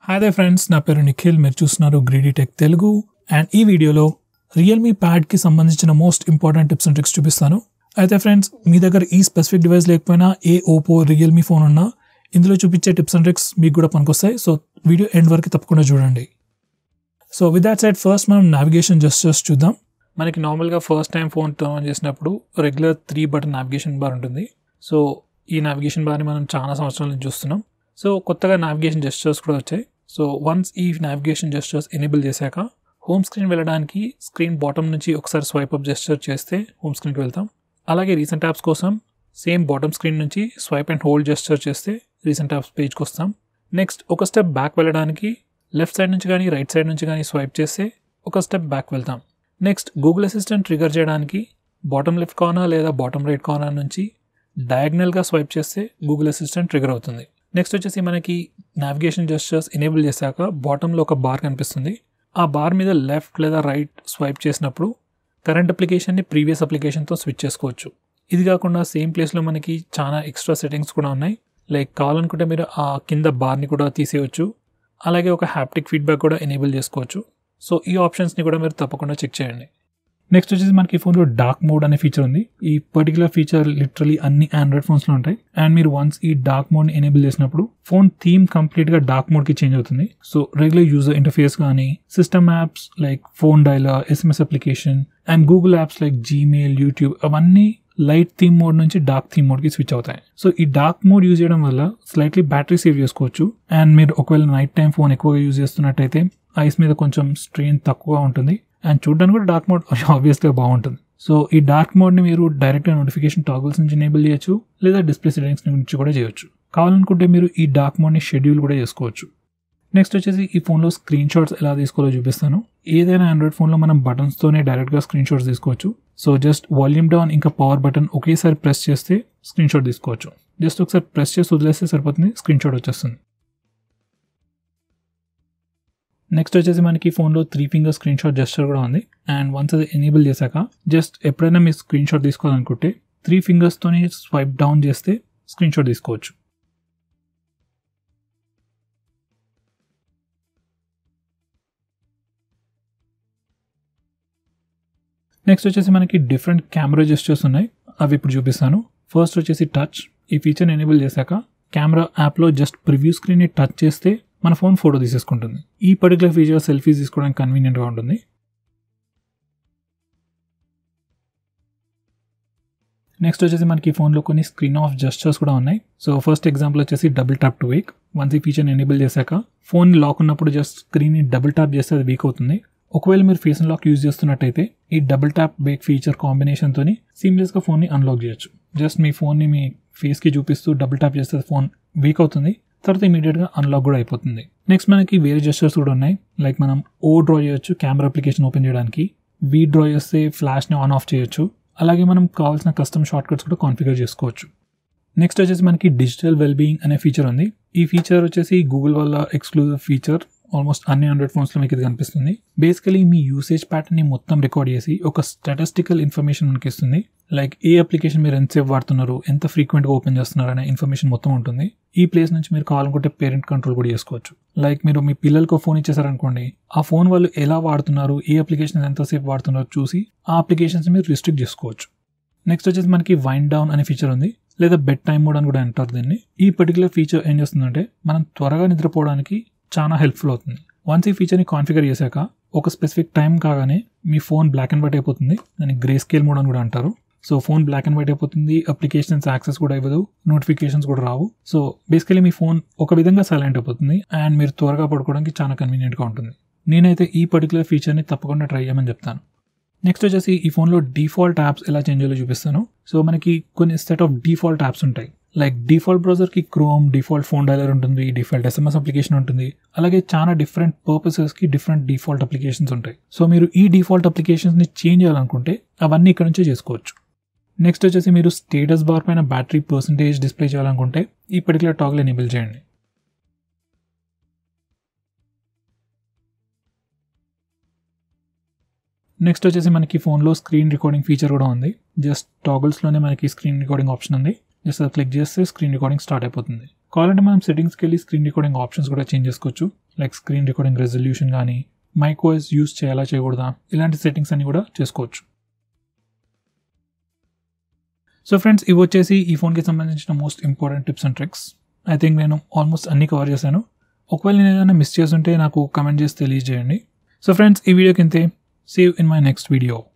hi they friends నా పేరు నిఖిల్ మీరు చూస్తున్నారు గ్రీడీ టెక్ తెలుగు అండ్ ఈ వీడియోలో రియల్మీ ప్యాడ్కి సంబంధించిన most important tips and tricks చూపిస్తాను అయితే ఫ్రెండ్స్ మీ దగ్గర ఈ స్పెసిఫిక్ డివైస్ లేకపోయినా ఏ ఓపో రియల్మీ ఫోన్ ఉన్నా ఇందులో చూపించే టిప్స్ అండ్ ట్రిక్స్ మీకు కూడా పనికొస్తాయి సో వీడియో ఎండ్ వరకు తప్పకుండా చూడండి so with that side first మనం నావిగేషన్ జస్టర్స్ చూద్దాం మనకి నార్మల్గా first time phone turn on చేసినప్పుడు regular three button navigation bar ఉంటుంది సో ఈ నావిగేషన్ బార్ని మనం చాలా సంవత్సరాల నుంచి చూస్తున్నాం సో కొత్తగా నావిగేషన్ జెస్టర్స్ కూడా వచ్చాయి సో వన్స్ ఈ నావిగేషన్ జెస్టర్స్ ఎనేబుల్ చేశాక హోమ్ స్క్రీన్ వెళ్ళడానికి స్క్రీన్ బాటమ్ నుంచి ఒకసారి స్వైప్ అప్ జెస్టర్ చేస్తే హోమ్ స్క్రీన్కి వెళ్తాం అలాగే రీసెంట్ యాప్స్ కోసం సేమ్ బాటమ్ స్క్రీన్ నుంచి స్వైప్ అండ్ హోల్డ్ జెస్టర్ చేస్తే రీసెంట్ యాప్స్ పేజ్కి వస్తాం నెక్స్ట్ ఒక స్టెప్ బ్యాక్ వెళ్ళడానికి లెఫ్ట్ సైడ్ నుంచి కానీ రైట్ సైడ్ నుంచి కానీ స్వైప్ చేస్తే ఒక స్టెప్ బ్యాక్ వెళ్తాం నెక్స్ట్ గూగుల్ అసిస్టెంట్ ట్రిగర్ చేయడానికి బాటమ్ లెఫ్ట్ కార్నర్ లేదా బాటమ్ రైట్ కార్నర్ నుంచి డయాగ్నల్గా స్వైప్ చేస్తే గూగుల్ అసిస్టెంట్ ట్రిగర్ అవుతుంది నెక్స్ట్ వచ్చేసి మనకి నావిగేషన్ జెస్టర్స్ ఎనేబుల్ చేశాక బాటంలో ఒక బార్ కనిపిస్తుంది ఆ బార్ మీద లెఫ్ట్ లేదా రైట్ స్వైప్ చేసినప్పుడు కరెంట్ అప్లికేషన్ని ప్రీవియస్ అప్లికేషన్తో స్విచ్ చేసుకోవచ్చు ఇది కాకుండా సేమ్ ప్లేస్లో మనకి చాలా ఎక్స్ట్రా సెట్టింగ్స్ కూడా ఉన్నాయి లైక్ కావాలనుకుంటే మీరు ఆ కింద బార్ని కూడా తీసేయవచ్చు అలాగే ఒక హ్యాప్టిక్ ఫీడ్బ్యాక్ కూడా ఎనేబుల్ చేసుకోవచ్చు సో ఈ ఆప్షన్స్ని కూడా మీరు తప్పకుండా చెక్ చేయండి నెక్స్ట్ వచ్చేసి మనకి ఫోన్లో డార్క్ మోడ్ అనే ఫీచర్ ఉంది ఈ పర్టికులర్ ఫీచర్ లిటరలీ అన్ని ఆండ్రాయిడ్ ఫోన్స్లో ఉంటాయి అండ్ మీరు వన్స్ ఈ డార్క్ మోడ్ని ఎనేబుల్ చేసినప్పుడు ఫోన్ థీమ్ కంప్లీట్గా డార్క్ మోడ్కి చేంజ్ అవుతుంది సో రెగ్యులర్ యూజర్ ఇంటర్ఫేస్ కానీ system apps like phone dialer SMS application and Google apps like Gmail YouTube అవన్నీ లైట్ థీమ్ మోడ్ నుంచి డార్క్ థీమ్ మోడ్కి స్విచ్ అవుతాయి సో ఈ డార్క్ మోడ్ యూజ్ చేయడం వల్ల స్లైట్లీ బ్యాటరీ సేవ్ చేసుకోవచ్చు అండ్ మీరు ఒకవేళ నైట్ టైం ఫోన్ ఎక్కువగా యూజ్ చేస్తున్నట్టయితే ఐస్ మీద కొంచెం స్ట్రెయిన్ తక్కువ ఉంటుంది అండ్ చూడడానికి కూడా డార్క్ మోడ్ ఆబ్వియస్గా బాగుంటుంది సో ఈ డార్క్ మోడ్ని మీరు డైరెక్ట్గా నోటిఫికేషన్ టాగుల్స్ నుంచి ఎనేబుల్ చేయొచ్చు లేదా డిస్ప్లే సెటింగ్స్ నుంచి కూడా చేయొచ్చు కావాలనుకుంటే మీరు ఈ డార్క్ మోడ్ని షెడ్యూల్ కూడా చేసుకోవచ్చు నెక్స్ట్ వచ్చేసి ఈ ఫోన్లో స్క్రీన్ షాట్స్ ఎలా తీసుకోవాలో చూపిస్తాను ఏదైనా ఆండ్రాయిడ్ ఫోన్లో మనం బటన్స్తోనే డైరెక్ట్గా స్క్రీన్ షాట్స్ తీసుకోవచ్చు సో జస్ట్ వాల్యూమ్ డౌన్ ఇంకా పవర్ బటన్ ఒకేసారి ప్రెస్ చేస్తే స్క్రీన్ షాట్ తీసుకోవచ్చు జస్ట్ ఒకసారి ప్రెస్ చేసి వదిలేస్తే సరిపోతుంది స్క్రీన్ షాట్ వచ్చేస్తుంది నెక్స్ట్ వచ్చేసి మనకి ఫోన్లో three finger screenshot gesture కూడా ఉంది అండ్ వన్స్ అది ఎనేబుల్ చేశాక జస్ట్ ఎప్పుడైనా మీ స్క్రీన్ షాట్ తీసుకోవాలనుకుంటే త్రీ ఫింగర్స్తోని స్వైప్ డౌన్ చేస్తే స్క్రీన్ షాట్ తీసుకోవచ్చు నెక్స్ట్ వచ్చేసి మనకి డిఫరెంట్ కెమెరా జెస్టర్స్ ఉన్నాయి అవి ఇప్పుడు చూపిస్తాను ఫస్ట్ వచ్చేసి టచ్ ఈ ఫీచర్ ఎనేబుల్ చేశాక కెమెరా యాప్లో జస్ట్ ప్రివ్యూ స్క్రీన్ని టచ్ చేస్తే మన ఫోన్ ఫోటో తీసేసుకుంటుంది ఈ పర్టికులర్ ఫీచర్ సెల్ఫీస్ తీసుకోవడానికి కన్వీనియంట్గా ఉంటుంది నెక్స్ట్ వచ్చేసి మనకి ఫోన్లో కొన్ని స్క్రీన్ ఆఫ్ జస్టర్స్ కూడా ఉన్నాయి సో ఫస్ట్ ఎగ్జాంపుల్ వచ్చేసి double tap to wake once ఈ ఫీచర్ని ఎనేబుల్ చేశాక ఫోన్ లాక్ ఉన్నప్పుడు జస్ట్ స్క్రీన్ని డబుల్ ట్యాప్ చేస్తే అది వీక్ అవుతుంది ఒకవేళ మీరు ఫేస్ లాక్ యూజ్ చేస్తున్నట్టయితే ఈ డబుల్ ట్యాప్ బేక్ ఫీచర్ కాంబినేషన్తో సీమ్లెస్గా ఫోన్ని అన్లాక్ చేయొచ్చు జస్ట్ మీ ఫోన్ని మీ ఫేస్కి చూపిస్తూ డబుల్ ట్యాప్ చేస్తే ఫోన్ వీక్ అవుతుంది తర్వాత ఇమీడియట్గా అన్లాక్ కూడా అయిపోతుంది నెక్స్ట్ మనకి వేరే జెస్టర్స్ కూడా ఉన్నాయి లైక్ మనం ఓ డ్రా చేయొచ్చు కెమెరా అప్లికేషన్ ఓపెన్ చేయడానికి వీ డ్రా చేస్తే ఫ్లాష్ని ఆన్ ఆఫ్ చేయొచ్చు అలాగే మనం కావాల్సిన కస్టమ్ షార్ట్ కట్స్ కూడా కాన్ఫిగర్ చేసుకోవచ్చు నెక్స్ట్ వచ్చేసి మనకి డిజిటల్ వెల్బీయింగ్ అనే ఫీచర్ ఉంది ఈ ఫీచర్ వచ్చేసి గూగుల్ వల్ల ఎక్స్క్లూజివ్ ఫీచర్ ఆల్మోస్ట్ అన్ని హండ్రెడ్ ఫోన్స్లో మీకు ఇది కనిపిస్తుంది బేసికలీ మీ యూసేజ్ ప్యాటర్న్ని మొత్తం రికార్డ్ చేసి ఒక స్టాటిస్టికల్ ఇన్ఫర్మేషన్ మనకి ఇస్తుంది లైక్ ఏ అప్లికేషన్ మీరు ఎంతసేపు వాడుతున్నారు ఎంత ఫ్రీక్వెంట్గా ఓపెన్ చేస్తున్నారు అనే ఇన్ఫర్మేషన్ మొత్తం ఉంటుంది ఈ ప్లేస్ నుంచి మీరు కావాలనుకుంటే పేరెంట్ కంట్రోల్ కూడా చేసుకోవచ్చు లైక్ మీరు మీ పిల్లలకు ఫోన్ ఇచ్చేసారనుకోండి ఆ ఫోన్ వాళ్ళు ఎలా వాడుతున్నారు ఏ అప్లికేషన్ ఎంతసేపు వాడుతున్నారో చూసి ఆ అప్లికేషన్స్ మీరు రిస్ట్రిక్ట్ చేసుకోవచ్చు నెక్స్ట్ వచ్చేసి మనకి వైండ్ డౌన్ అనే ఫీచర్ ఉంది లేదా బెడ్ టైమ్ మోడ్ అని కూడా అంటారు దీన్ని ఈ పర్టికులర్ ఫీచర్ ఏం చేస్తుందంటే మనం త్వరగా నిద్రపోవడానికి చాలా హెల్ప్ఫుల్ అవుతుంది వన్స్ ఈ ఫీచర్ని కాన్ఫిగర్ చేశాక ఒక స్పెసిఫిక్ టైం కాగానే మీ ఫోన్ బ్లాక్ అండ్ వైట్ అయిపోతుంది దాన్ని గ్రే స్కేల్ మోడ్ అని కూడా అంటారు so phone black and white అయిపోతుంది అప్లికేషన్స్ యాక్సెస్ కూడా ఇవ్వదు నోటిఫికేషన్స్ కూడా రావు సో బేసికలీ మీ ఫోన్ ఒక విధంగా సైలెంట్ అయిపోతుంది అండ్ మీరు త్వరగా పడుకోవడానికి చాలా కన్వీనియంట్గా ఉంటుంది నేనైతే ఈ పర్టికులర్ ఫీచర్ని తప్పకుండా ట్రై చేయమని చెప్తాను నెక్స్ట్ వచ్చేసి ఈ ఫోన్లో డిఫాల్ట్ యాప్స్ ఎలా చేంజ్ చేయాలో చూపిస్తాను సో మనకి కొన్ని సెట్ ఆఫ్ డిఫాల్ట్ యాప్స్ ఉంటాయి లైక్ డిఫాల్ట్ బ్రౌజర్కి క్రోమ్ డిఫాల్ట్ ఫోన్ డైలర్ ఉంటుంది డిఫాల్ట్ ఎస్ఎంఎస్ అప్లికేషన్ ఉంటుంది అలాగే చాలా డిఫరెంట్ పర్పసెస్కి డిఫరెంట్ డిఫాల్ట్ అప్లికేషన్స్ ఉంటాయి సో మీరు ఈ డిఫాల్ట్ అప్లికేషన్స్ని చేంజ్ చేయాలనుకుంటే అవన్నీ ఇక్కడ నుంచే చేసుకోవచ్చు నెక్స్ట్ వచ్చేసి మీరు స్టేటస్ బార్ పైన బ్యాటరీ పర్సంటేజ్ డిస్ప్లే చేయాలనుకుంటే ఈ పర్టికులర్ టాగ్లు ఎనేబుల్ చేయండి నెక్స్ట్ వచ్చేసి మనకి ఫోన్లో స్క్రీన్ రికార్డింగ్ ఫీచర్ కూడా ఉంది జస్ట్ టాగుల్స్లోనే మనకి స్క్రీన్ రికార్డింగ్ ఆప్షన్ ఉంది జస్ట్ అది క్లిక్ చేస్తే స్క్రీన్ రికార్డింగ్ స్టార్ట్ అయిపోతుంది కావాలంటే మనం సెట్టింగ్స్కి వెళ్ళి స్క్రీన్ రికార్డింగ్ ఆప్షన్స్ కూడా చేంజ్ చేసుకోవచ్చు లైక్ స్క్రీన్ రికార్డింగ్ రెజల్యూషన్ కానీ మైక్ వాయిస్ యూస్ చేయాలా చేయకూడదా ఇలాంటి సెట్టింగ్స్ అన్ని కూడా చేసుకోవచ్చు సో ఫ్రెండ్స్ ఇవి వచ్చేసి ఈ ఫోన్కి సంబంధించిన most important tips and tricks I think నేను ఆల్మోస్ట్ అన్ని కవర్ చేశాను ఒకవేళ నేను ఏదైనా మిస్ చేస్తుంటే నాకు కమెంట్ చేసి తెలియజేయండి సో ఫ్రెండ్స్ ఈ వీడియో కింతే see you in my next video